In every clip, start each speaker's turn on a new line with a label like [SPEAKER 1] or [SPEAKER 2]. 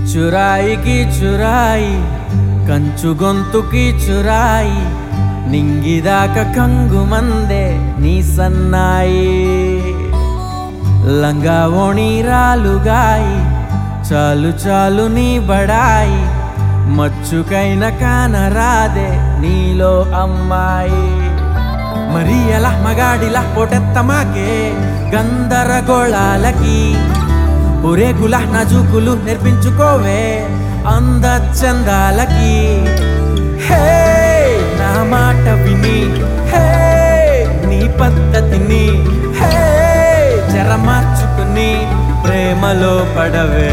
[SPEAKER 1] చురాయికి చురాయి కంచు గొంతుకి చురాయి నింగిదాక కంగు మందే నీ సన్నాయి లంగా ఓణి రాలుగాయి చాలు చాలు నీ బడాయి మచ్చుకైన కానరాదే నీలో అమ్మాయి మరి ఎలా మగాడిలా పొటెత్తమాకే గందరగోళాలకి పురేగుల నజుకులు నేర్పించుకోవే అందచందాలకి హే నా మాట విని హే నీ పద్ధతిని హే జర మార్చుకుని ప్రేమలో పడవే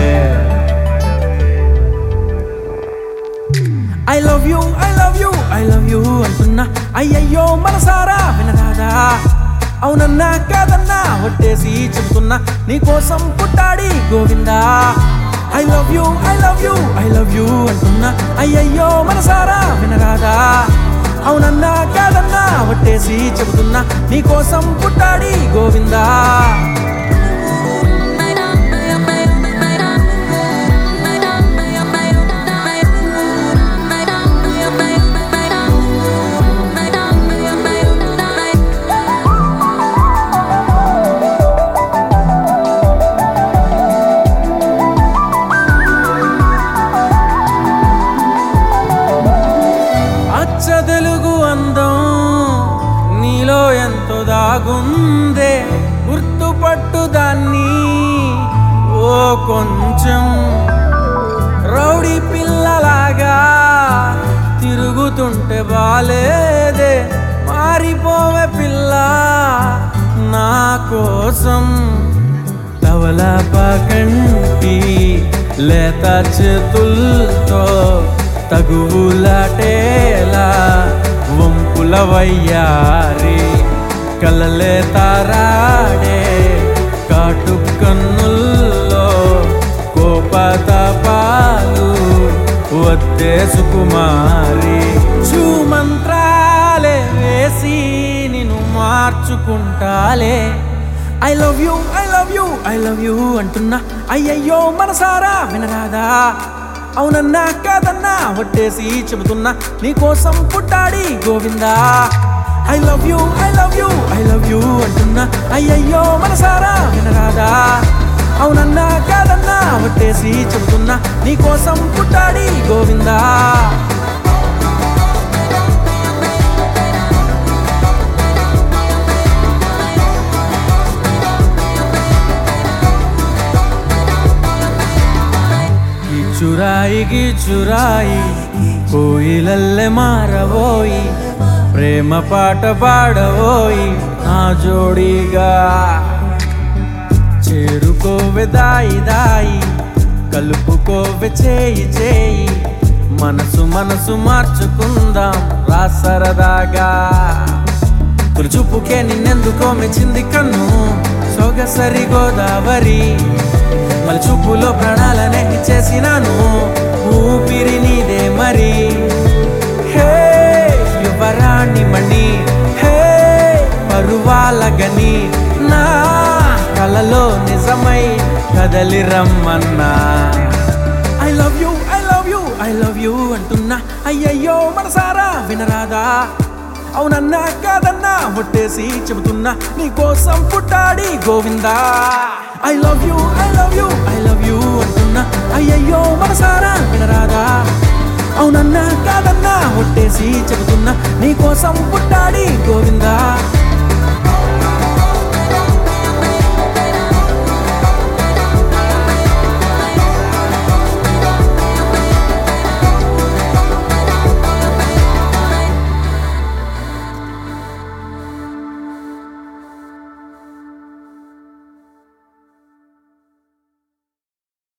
[SPEAKER 1] I love you I love you I love you అంటున్నా అయ్యయ్యో మనసారా వినరాదా అవునన్నా కాదన్నా ఒట్టేసి చెబుతున్నా నీ కోసం పుట్టాడి Govinda I love you I love you I love you అంటున్నా అయ్యయ్యో మనసారా వినరాదా అవునన్నా కాదన్నా ఒట్టేసి చెబుతున్నా నీ కోసం పుట్టాడి గోవిందా అచ్చ తెలుగు అందం నీలో ఎంతో దాగుందే గుర్తుపట్టు దాన్ని ఓ కొంచెం రౌడీ పిల్లలాగా తిరుగుతుంటే బాలేదే మారిపోవే పిల్ల నా కోసం తవలపకంటి లేత చేతుల్తో తగువులాటేలా వంపుల వయ్యారి కలలే తారాడే కాటు కన్నుల్లో కోపతపాలు వద్దే సుకుమారి మంత్రాలే వేసి నిన్ను మార్చుకుంటాలే I love you I love you I love you అంటున్నా అయ్యయ్యో మనసారా వినరాదా అవునన్నా కాదన్నా వట్టేసి చెబుతున్నా నీ కోసం పుట్టాడి Govinda I love you I love you I love you అంటున్నా అయ్యయ్యో మనసారా వినరాదా అవునన్నా కాదన్నా వట్టేసి చెబుతున్నా నీ కోసం పుట్టాడి గోవిందా ಈ ಚುರಾಯಿಗಿ ಚುರಾಯಿ ಕೋಯಿಲಲ್ಲೇ ಮಾರವೋಯಿ ಪ್ರೇಮ ಪಾಠ ಪಾಡವೋಯಿ నా జోడిగా చేరుకోవె దాయి దాయి కలుపుకోవె చేయి చేయి మనసు మనసు మార్చుకుందాం రా సరదాగా తులుచుపుకే నిన్నెందుకో మెచ్చింది కన్ను సొగసరి గోదావరి మళ్ళీ చూపులో ప్రాణాలనే ఇచ్చేసినాను ఊపిరి నీదే మరి హే యువరాణి మణి హే పరువాల గని నా కలలో నిజమై కదలి రమ్మన్నా I love you I love you I love you అంటున్నా అయ్యయ్యో మనసారా వినరాదా అవునన్నా కాదన్నా ఒట్టేసి చెబుతున్నా నీ కోసం పుట్టాడి Govinda I love you I love you I love you అంటున్నా అయ్యయ్యో మనసారా వినరాదా అవునన్నా కాదన్నా ఒట్టేసి చెబుతున్నా నీ కోసం పుట్టాడి గోవిందా